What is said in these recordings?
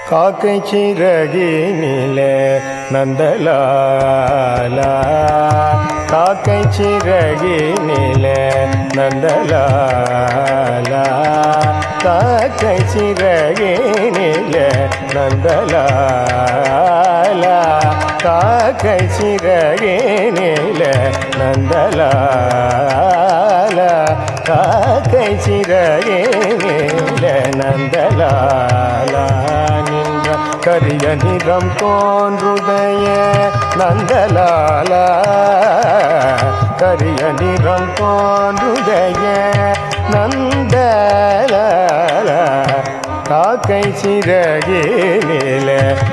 காக்கை சிறகினிலே நந்தலாலா காக்கை சிறகினிலே நந்தலாலா காக்கை சிறகினிலே நந்தலாலா காக்கை சிறகினிலே நந்தலாலா காக்கை சிறகினிலே நந்தலாலா நின்ற கரிய நிறம் தோன்றுடைய நந்தலாலா கரிய நிறம் தோன்றுடைய நந்தலாலா காக்கை சிறகினில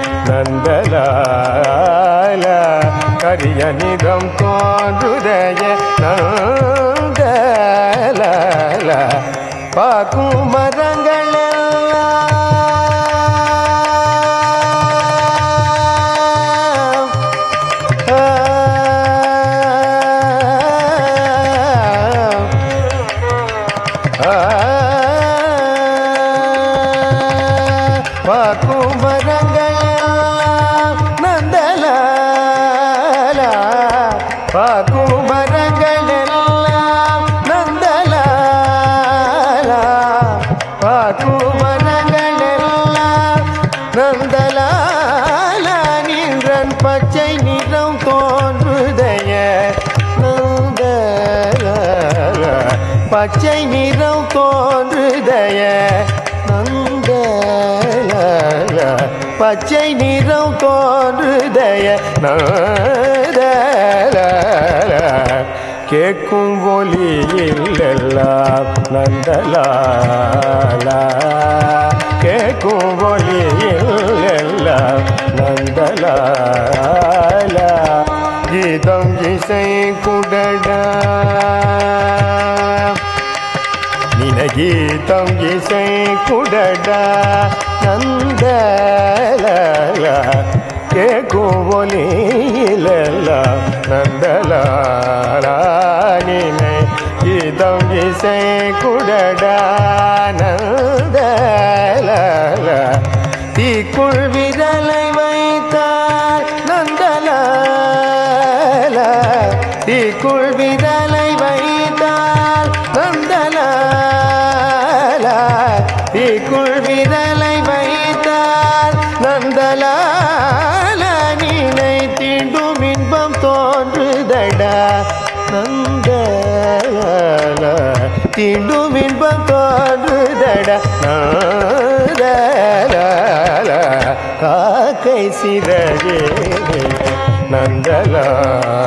நந்தலாலா கரிய நிறம் தோன்றுடைய நந்தலாலா பார்க்கும் மரங்கள் பார்க்கும் மரங்கள் நந்தலாலா பார்க்கும் மரங்கள் எல்லாம் நந்தலாலா பார்க்கும் மரங்கள் எல்லாம் நந்தலாலா நின்றன் பச்சை நிறம் தோன்றுதைய நந்தலாலா பச்சை நிறம் தோன்றுதைய நந்தலாலா பச்சை நிறம் தோன்றுதைய நந்தலாலா கேட்கும் ஒலியில் எல்லாம் நந்தலாலா கேட்கும் ஒலியில் எல்லாம் நந்தலாலா கீதம் இசை குடடா நினகீதம் இசை குடடா நந்தலாலா கேட்கும் ஒலியிலெல்லாம் நந்தலாலா நினை கீதம் இசை குடடா நந்தலாலா தீக்குள் விரலை வைத்தார் நந்தலாலா தீக்குள் விரலை வைத்தார் நந்தலாலா தீக்குள் விரலை வைத்தார் நந்தலாலா நீனை தீண்டும் இன்பம் தோன்றுதடா நந்தலாலா தீண்டும் இன்பம் தோன்றுதடா நந்தலாலா காக்கை சிறகே நந்தலா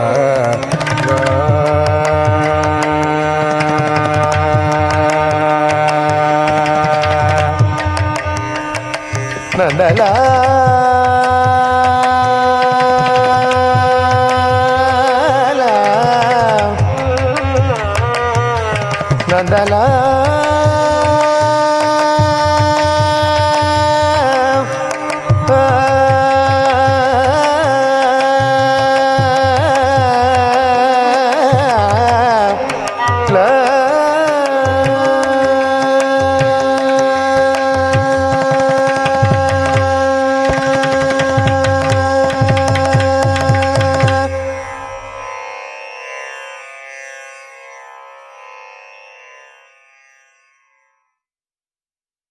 நந்தலா நந்தலா